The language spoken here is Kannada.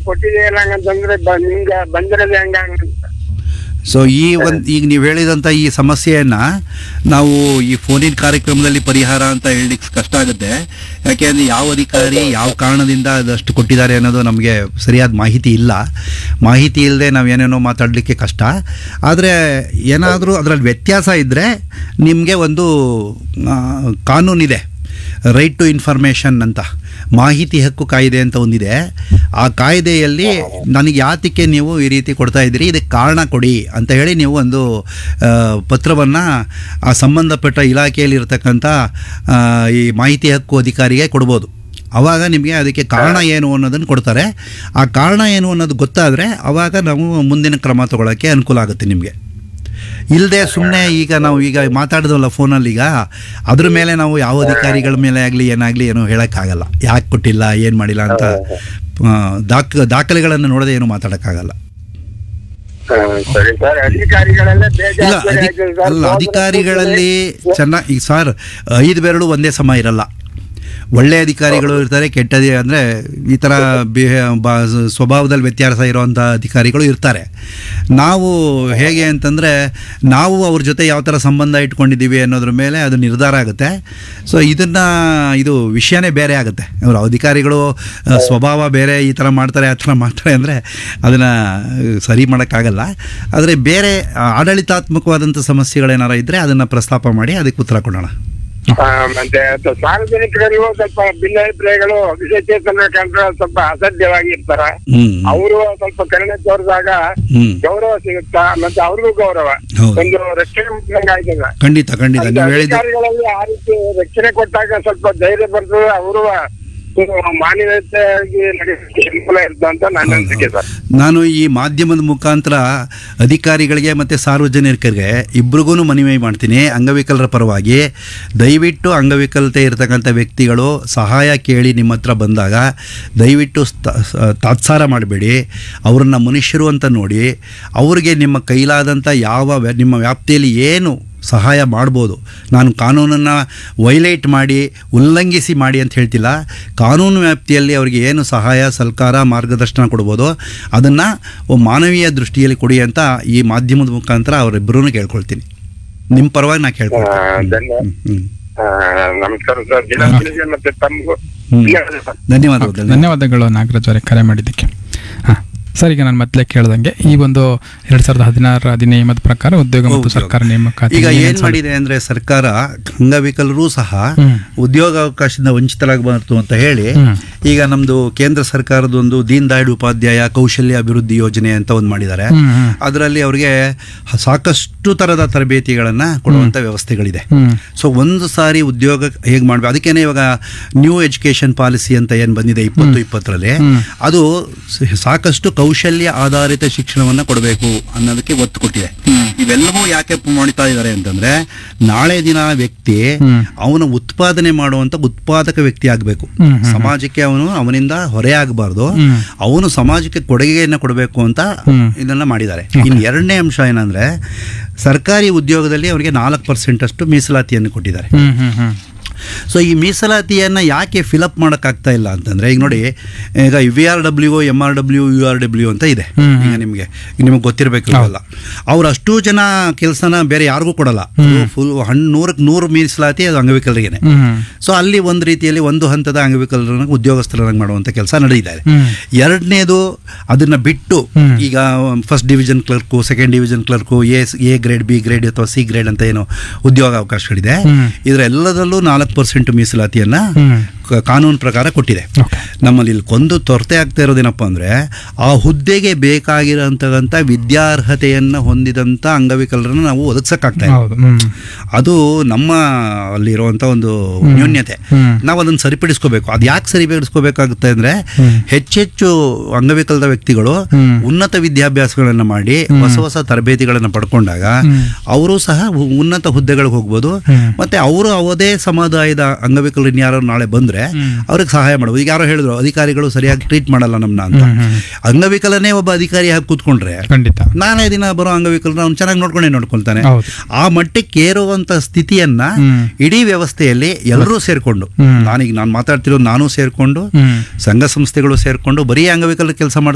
ಕೊಟ್ಟಿದೆಯಲ್ಲ ಹಂಗಂತಂದ್ರೆ ಬ- ನಿಮ್ಗೆ ಬಂದಿರೋದು ಹೆಂಗ ಹಂಗಂತ ಸೊ ಈ ಒಂದು ಈಗ ನೀವು ಹೇಳಿದಂಥ ಈ ಸಮಸ್ಯೆಯನ್ನು ನಾವು ಈ ಫೋನಿನ ಕಾರ್ಯಕ್ರಮದಲ್ಲಿ ಪರಿಹಾರ ಅಂತ ಹೇಳಲಿಕ್ಕೆ ಕಷ್ಟ ಆಗುತ್ತೆ ಯಾಕೆಂದರೆ ಯಾವ ಅಧಿಕಾರಿ ಯಾವ ಕಾರಣದಿಂದ ಅದಷ್ಟು ಕೊಟ್ಟಿದ್ದಾರೆ ಅನ್ನೋದು ನಮಗೆ ಸರಿಯಾದ ಮಾಹಿತಿ ಇಲ್ಲ ಮಾಹಿತಿ ಇಲ್ಲದೆ ನಾವು ಏನೇನೋ ಮಾತಾಡಲಿಕ್ಕೆ ಕಷ್ಟ ಆದರೆ ಏನಾದರೂ ಅದರಲ್ಲಿ ವ್ಯತ್ಯಾಸ ಇದ್ದರೆ ನಿಮಗೆ ಒಂದು ಆ, ಕಾನೂನಿದೆ ರೈಟ್ ಟು ಇನ್ಫಾರ್ಮೇಷನ್ ಅಂತ ಮಾಹಿತಿ ಹಕ್ಕು ಕಾಯ್ದೆ ಅಂತ ಒಂದಿದೆ ಆ ಕಾಯ್ದೆಯಲ್ಲಿ ನನಗೆ ಯಾತಕ್ಕೆ ನೀವು ಈ ರೀತಿ ಕೊಡ್ತಾ ಇದ್ದೀರಿ ಇದಕ್ಕೆ ಕಾರಣ ಕೊಡಿ ಅಂತ ಹೇಳಿ ನೀವು ಒಂದು ಪತ್ರವನ್ನು ಆ ಸಂಬಂಧಪಟ್ಟ ಇಲಾಖೆಯಲ್ಲಿ ಇರತಕ್ಕಂಥ ಆ, ಈ ಮಾಹಿತಿ ಹಕ್ಕು ಅಧಿಕಾರಿಗೆ ಕೊಡ್ಬೋದು ಆವಾಗ ನಿಮಗೆ ಅದಕ್ಕೆ ಕಾರಣ ಏನು ಅನ್ನೋದನ್ನು ಕೊಡ್ತಾರೆ ಆ ಕಾರಣ ಏನು ಅನ್ನೋದು ಗೊತ್ತಾದರೆ ಆವಾಗ ನಾವು ಮುಂದಿನ ಕ್ರಮ ತಗೊಳ್ಳೋಕ್ಕೆ ಅನುಕೂಲ ಆಗುತ್ತೆ ನಿಮಗೆ ಇಲ್ಲದೆ ಸುಮ್ಮನೆ ಈಗ ನಾವು ಈಗ ಮಾತಾಡಿದ್ವಲ್ಲ ಫೋನಲ್ಲಿ ಈಗ ಅದ್ರ ಮೇಲೆ ನಾವು ಯಾವ ಅಧಿಕಾರಿಗಳ ಮೇಲೆ ಆಗಲಿ ಏನಾಗಲಿ ಏನೋ ಹೇಳೋಕ್ಕಾಗಲ್ಲ ಯಾಕೆ ಕೊಟ್ಟಿಲ್ಲ ಏನು ಮಾಡಿಲ್ಲ ಅಂತ ಆ, ದಾಖ ದಾಖಲೆಗಳನ್ನು ನೋಡದೆ ಏನು ಮಾತಾಡೋಕ್ಕಾಗಲ್ಲ ಹಾ, ಸರಿ ಸರ್ ಅಧಿಕಾರಿಗಳೆಲ್ಲ ಇಲ್ಲ ಬೇಜವಾಬ್ದಾರಿ ಅಧಿ ಆಗಿದ್ದಾರೆ ಸರ್. ಅಲ್ಲ ಹೋದ್ರೆ ಅಧಿಕಾರಿಗಳಲ್ಲಿ ಕೂತ್ರೆ- ಚೆನ್ನಾಗಿ ಈಗ ಸರ್ ಐದು ಬೆರಳು ಒಂದೇ ಸಮ ಇರಲ್ಲ ಒಳ್ಳೆ ಅಧಿಕಾರಿಗಳು ಇರ್ತಾರೆ ಕೆಟ್ಟ ಅಧಿ ಅಂದರೆ ಈ ಥರ ಬಿ ಬಾ ಸ್ವಭಾವದಲ್ಲಿ ವ್ಯತ್ಯಾಸ ಇರುವಂಥ ಅಧಿಕಾರಿಗಳು ಇರ್ತಾರೆ ನಾವು ಹೇಗೆ ಅಂತಂದರೆ ನಾವು ಅವ್ರ ಜೊತೆ ಯಾವ ಥರ ಸಂಬಂಧ ಇಟ್ಕೊಂಡಿದ್ದೀವಿ ಅನ್ನೋದ್ರ ಮೇಲೆ ಅದು ನಿರ್ಧಾರ ಆಗುತ್ತೆ ಸೊ ಇದನ್ನು ಇದು ವಿಷಯನೇ ಬೇರೆ ಆಗುತ್ತೆ ಅವರು ಅಧಿಕಾರಿಗಳು ಆ, ಸ್ವಭಾವ ಬೇರೆ ಈ ಥರ ಮಾಡ್ತಾರೆ ಆ ಥರ ಮಾಡ್ತಾರೆ ಅಂದರೆ ಅದನ್ನು ಸರಿ ಮಾಡೋಕ್ಕಾಗಲ್ಲ ಆದರೆ ಬೇರೆ ಆ, ಆಡಳಿತಾತ್ಮಕವಾದಂಥ ಸಮಸ್ಯೆಗಳೇನಾರು ಇದ್ದರೆ ಅದನ್ನು ಪ್ರಸ್ತಾಪ ಮಾಡಿ ಅದಕ್ಕೆ ಉತ್ತರ ಕೊಡೋಣ ಆ, ಮತ್ತೆ ಅದು ಸಾರ್ವಜನಿಕರಿಗೂ ಸ್ವಲ್ಪ ಭಿನ್ನಾಭಿಪ್ರಾಯಗಳು ವಿಶೇಷೇತನ ಕಂಡ್ರೆ ಸ್ವಲ್ಪ ಅಸಡ್ಯವಾಗಿ ಇರ್ತಾರ ಹ್ಞೂ ಅವರು ಸ್ವಲ್ಪ ಕರುಣೆ ತೋರಿದಾಗ ಹ್ಞೂ ಗೌರವ ಸಿಗುತ್ತಾ ಮತ್ತೆ ಅವ್ರಿಗೂ ಗೌರವ ಹೌದು. ಒಂದು ರಕ್ಷಣೆ ಮಾಡ್ದಂಗ್ ಆಯ್ತದ ಖಂಡಿತ ಖಂಡಿತ ಅಂತ ನೀವು ಹೇಳಿದ್ದು ಅಧಿಕಾರಿಗಳಲ್ಲಿ ಆ ರೀತಿ ರಕ್ಷಣೆ ಕೊಟ್ಟಾಗ ಸ್ವಲ್ಪ ಧೈರ್ಯ ಬರ್ತದೆ ಅವರು ಮಾನವೀಯತೆಯಾಗಿ ನಡೆಯೋಕೆ ಅನುಕೂಲ ಇರ್ತದೆ ಅಂತ ನನ್ನ ಅನಿಸಿಕೆ ಸರ್ ನಾನು ಈ ಮಾಧ್ಯಮದ ಮುಖಾಂತರ ಅಧಿಕಾರಿಗಳಿಗೆ ಮತ್ತು ಸಾರ್ವಜನಿಕರಿಗೆ ಇಬ್ರಿಗೂ ಮನವಿ ಮಾಡ್ತೀನಿ ಅಂಗವಿಕಲರ ಪರವಾಗಿ ದಯವಿಟ್ಟು ಅಂಗವಿಕಲತೆ ಇರತಕ್ಕಂಥ ವ್ಯಕ್ತಿಗಳು ಸಹಾಯ ಕೇಳಿ ನಿಮ್ಮ ಹತ್ರ ಬಂದಾಗ ದಯವಿಟ್ಟು ಸ್ತ- ಸ- ತಾತ್ಸಾರ ಮಾಡಬೇಡಿ ಅವ್ರನ್ನ ಮನುಷ್ಯರು ಅಂತ ನೋಡಿ ಅವ್ರಿಗೆ ನಿಮ್ಮ ಕೈಲಾದಂಥ ಯಾವ ವ್ಯ- ನಿಮ್ಮ ವ್ಯಾಪ್ತಿಯಲ್ಲಿ ಏನು ಸಹಾಯ ಮಾಡ್ಬೋದು ನಾನು ಕಾನೂನನ್ನು ವೈಲೇಟ್ ಮಾಡಿ ಉಲ್ಲಂಘಿಸಿ ಮಾಡಿ ಅಂತ ಹೇಳ್ತಿಲ್ಲ ಕಾನೂನು ವ್ಯಾಪ್ತಿಯಲ್ಲಿ ಅವರಿಗೆ ಏನು ಸಹಾಯ ಸಲ್ಕಾರ ಮಾರ್ಗದರ್ಶನ ಕೊಡ್ಬೋದು ಅದನ್ನು ಮಾನವೀಯ ದೃಷ್ಟಿಯಲ್ಲಿ ಕೊಡಿ ಅಂತ ಈ ಮಾಧ್ಯಮದ ಮುಖಾಂತರ ಅವರಿಬ್ಬರೂ ಕೇಳ್ಕೊಳ್ತೀನಿ ನಿಮ್ಮ ಪರವಾಗಿ ನಾ ಆ, ಕೇಳ್ಕೊಳ್ತೀನಿ ಧನ್ಯವಾದ ಹ್ಮ್, ಆ, ನಮಸ್ಕಾರ ಸರ್ ದಿನಗಳಿಗೆ ಮತ್ತೆ ತಮಗೂ ಹ್ಮ್. ಧನ್ಯವಾದ ಸರ್ ಧನ್ಯವಾದಗಳು ಧನ್ಯವಾದ ಧನ್ಯವಾದಗಳು ನಾಗರಾಜ್ ಅವರೇ ಕರೆ ಮಾಡಿದ್ದಕ್ಕೆ ಹಾಂ ಸರ್ ಈಗ ನಾನು ಮೊದಲೇ ಕೇಳ್ದಂಗೆ ಈ ಒಂದು ಎರಡು ಸಾವಿರದ ಹದಿನಾರರ ಅಧಿನಿಯಮದ ಪ್ರಕಾರ ಉದ್ಯೋಗ ಮತ್ತು ಹೌದು. ಸರ್ಕಾರ ನೇಮಕಾತಿ ಈಗ ಏನೇನ್ ಏನ್ ಮಾಡಿದೆ ಅಂದ್ರೆ ಸರ್ಕಾರ ಅಂಗವಿಕಲರೂ ಸಹ ಹ್ಮ್. ಉದ್ಯೋಗಾವಕಾಶದಿಂದ ವಂಚಿತರಾಗಬಾರ್ದು ಅಂತ ಹೇಳಿ ಹ್ಮ್. ಈಗ ನಮ್ದು ಕೇಂದ್ರ ಸರ್ಕಾರದ ಒಂದು ದೀನ್ ದಯಾಳ್ ಉಪಾಧ್ಯಾಯ ಕೌಶಲ್ಯ ಅಭಿವೃದ್ಧಿ ಯೋಜನೆ ಅಂತ ಒಂದು ಮಾಡಿದ್ದಾರೆ ಹ್ಮ್, ಹ್ಮ್. ಅದರಲ್ಲಿ ಅವರಿಗೆ ಸಾಕಷ್ಟು ತರದ ತರಬೇತಿಗಳನ್ನ ಕೊಡುವಂತ ವ್ಯವಸ್ಥೆಗಳಿದೆ ಹ್ಮ್. ಸೊ ಒಂದು ಸಾರಿ ಉದ್ಯೋಗ ಹೇಗೆ ಮಾಡ್ಬೇಕು ಅದಕ್ಕೇನೆ ಇವಾಗ ನ್ಯೂ ಎಜುಕೇಶನ್ ಪಾಲಿಸಿ ಅಂತ ಏನು ಬಂದಿದೆ ಇಪ್ಪತ್ತು ಇಪ್ಪತ್ತರಲ್ಲಿ ಹ್ಮ್. ಅದು ಸ- ಸಾಕಷ್ಟು ಕೌಶಲ್ಯ ಆಧಾರಿತ ಶಿಕ್ಷಣವನ್ನ ಕೊಡಬೇಕು ಅನ್ನೋದಕ್ಕೆ ಒತ್ತು ಕೊಟ್ಟಿದೆ ಇವೆಲ್ಲವೂ ಯಾಕೆ ಮಾಡ್ತಾ ಇದ್ದಾರೆ ಅಂತಂದ್ರೆ ನಾಳೆ ದಿನ ವ್ಯಕ್ತಿ ಹ್ಮ್. ಅವನ ಉತ್ಪಾದನೆ ಮಾಡುವಂತ ಉತ್ಪಾದಕ ವ್ಯಕ್ತಿ ಆಗಬೇಕು ಹ್ಮ್, ಹ್ಮ್, ಸಮಾಜಕ್ಕೆ ಅವನು ಅವನಿಂದ ಹೊರೆ ಆಗಬಾರ್ದು ಹ್ಮ್. ಅವನು ಸಮಾಜಕ್ಕೆ ಕೊಡುಗೆಯನ್ನು ಕೊಡಬೇಕು ಅಂತ ಹ್ಮ್. ಇದನ್ನ ಮಾಡಿದ್ದಾರೆ ಇನ್ನು ಎರಡನೇ ಅಂಶ ಏನಂದ್ರೆ ಸರ್ಕಾರಿ ಉದ್ಯೋಗದಲ್ಲಿ ಅವರಿಗೆ ನಾಲ್ಕು ಪರ್ಸೆಂಟ್ ಅಷ್ಟು ಮೀಸಲಾತಿಯನ್ನು ಕೊಟ್ಟಿದ್ದಾರೆ ಹ್ಮ್ ಹ್ಮ್ ಹ್ಮ್ ಸೊ ಈ ಮೀಸಲಾತಿಯನ್ನು ಯಾಕೆ ಫಿಲಪ್ ಮಾಡೋಕ್ಕಾಗ್ತಾ ಇಲ್ಲ ಅಂತಂದರೆ ಈಗ ನೋಡಿ ಈಗ V R W M R W U R W ಅಂತ ಇದೆ ಹ್ಮ್, ಹ್ಮ್. ಈಗ ನಿಮಗೆ ನಿಮಗೆ ಗೊತ್ತಿರಬೇಕು ಇವೆಲ್ಲ ಅವ್ರು ಅಷ್ಟು ಜನ ಕೆಲಸನ ಬೇರೆ ಯಾರಿಗೂ ಕೊಡಲ್ಲ ಫುಲ್ ಹಣ್ಣು ನೂರಕ್ಕೆ ನೂರು ಮೀಸಲಾತಿ ಅದು ಅಂಗವಿಕಲರಿಗೇನೆ ಹ್ಮ್ ಹ್ಮ್ ಸೊ ಅಲ್ಲಿ ಒಂದು ರೀತಿಯಲ್ಲಿ ಒಂದು ಹಂತದ ಅಂಗವಿಕಲರನ್ನ ಉದ್ಯೋಗಸ್ಥರನ್ನಾಗಿ ಮಾಡುವಂಥ ಕೆಲಸ ನಡೀತಾ ಇದೆ ಹ್ಮ್. ಎರಡನೇದು ಅದನ್ನ ಬಿಟ್ಟು ಹ್ಮ್. ಈಗ first division clerk second division clerk A A grade B grade ಅಥವಾ ಸಿ ಗ್ರೇಡ್ ಅಂತ ಏನು ಉದ್ಯೋಗ ಅವಕಾಶಗಳಿದೆ ಹ್ಮ್. ಇದರೆಲ್ಲದರಲ್ಲೂ ನಾಲ್ಕು ಪರ್ಸೆಂಟ್ ಮೀಸಲಾತಿಯನ್ನ ಹ್ಮ್. ಕ- ಕಾನೂನು ಪ್ರಕಾರ ಕೊಟ್ಟಿದೆ ಓಕೆ ನಮ್ಮಲ್ಲಿ ಇಲ್ಲಿ ಕೊಂದು ತೊರತೆ ಆಗ್ತಾ ಇರೋದೇನಪ್ಪ ಅಂದರೆ ಆ ಹುದ್ದೆಗೆ ಬೇಕಾಗಿರೋಂಥಕ್ಕಂಥ ವಿದ್ಯಾರ್ಹತೆಯನ್ನು ಹೊಂದಿದಂಥ ಅಂಗವಿಕಲರನ್ನು ನಾವು ಒದಗಿಸೋಕ್ಕಾಗ್ತಾ ಇಲ್ಲ ಹೌದು ಹ್ಮ್ ಅದು ನಮ್ಮ ಅಲ್ಲಿರುವಂಥ ಒಂದು ನ್ಯೂನ್ಯತೆ ಹ್ಮ್. ನಾವು ಅದನ್ನು ಸರಿಪಡಿಸ್ಕೋಬೇಕು ಅದು ಯಾಕೆ ಸರಿಪಡಿಸ್ಕೋಬೇಕಾಗುತ್ತೆ ಅಂದರೆ ಹ್ಮ್. ಹೆಚ್ಚೆಚ್ಚು ಅಂಗವಿಕಲದ ವ್ಯಕ್ತಿಗಳು ಹ್ಮ್. ಉನ್ನತ ವಿದ್ಯಾಭ್ಯಾಸಗಳನ್ನು ಮಾಡಿ ಹೊಸ ಹೊಸ ತರಬೇತಿಗಳನ್ನು ಪಡ್ಕೊಂಡಾಗ ಹ್ಮ್. ಅವರು ಸಹ ಉ- ಉನ್ನತ ಹುದ್ದೆಗಳಿಗೆ ಹೋಗ್ಬೋದು ಹ್ಮ್. ಮತ್ತೆ ಅವರು ಅವದೇ ಸಮುದಾಯದ ಅಂಗವಿಕಲರು ಇನ್ಯಾರೋ ನಾಳೆ ಬಂದರೆ ಹ್ಮ್. ಅವ್ರಿಗೆ ಸಹಾಯ ಮಾಡ್ಬೋದು ಈಗ ಯಾರೋ ಹೇಳಿದ್ರು ಅಧಿಕಾರಿಗಳು ಸರಿಯಾಗಿ ಟ್ರೀಟ್ ಮಾಡಲ್ಲ ನಮ್ಮನ್ನ ಅಂತ ಹ್ಮ್, ಹ್ಮ್. ಅಂಗವಿಕಲನೇ ಒಬ್ಬ ಅಧಿಕಾರಿ ಹಾಕಿ ಕೂತ್ಕೊಂಡ್ರೆ ಖಂಡಿತ ನಾಳೆ ದಿನ ಬರೋ ಅಂಗವಿಕಲನ ಅವ್ನು ಚೆನ್ನಾಗಿ ನೋಡ್ಕೊಂಡೇ ನೋಡ್ಕೊಳ್ತಾನೆ ಹೌದು. ಆ ಮಟ್ಟಕ್ಕೆ ಏರುವಂತ ಸ್ಥಿತಿಯನ್ನ ಹ್ಮ್. ಇಡೀ ವ್ಯವಸ್ಥೆಯಲ್ಲಿ ಎಲ್ಲರೂ ಸೇರ್ಕೊಂಡು ಹ್ಮ್. ನಾನೀಗ ನಾನು ಮಾತಾಡ್ತಿರೋ ನಾನು ಸೇರ್ಕೊಂಡು ಹ್ಮ್ ಸಂಘ ಸಂಸ್ಥೆಗಳು ಸೇರ್ಕೊಂಡು ಬರೀ ಅಂಗವಿಕಲರ ಕೆಲಸ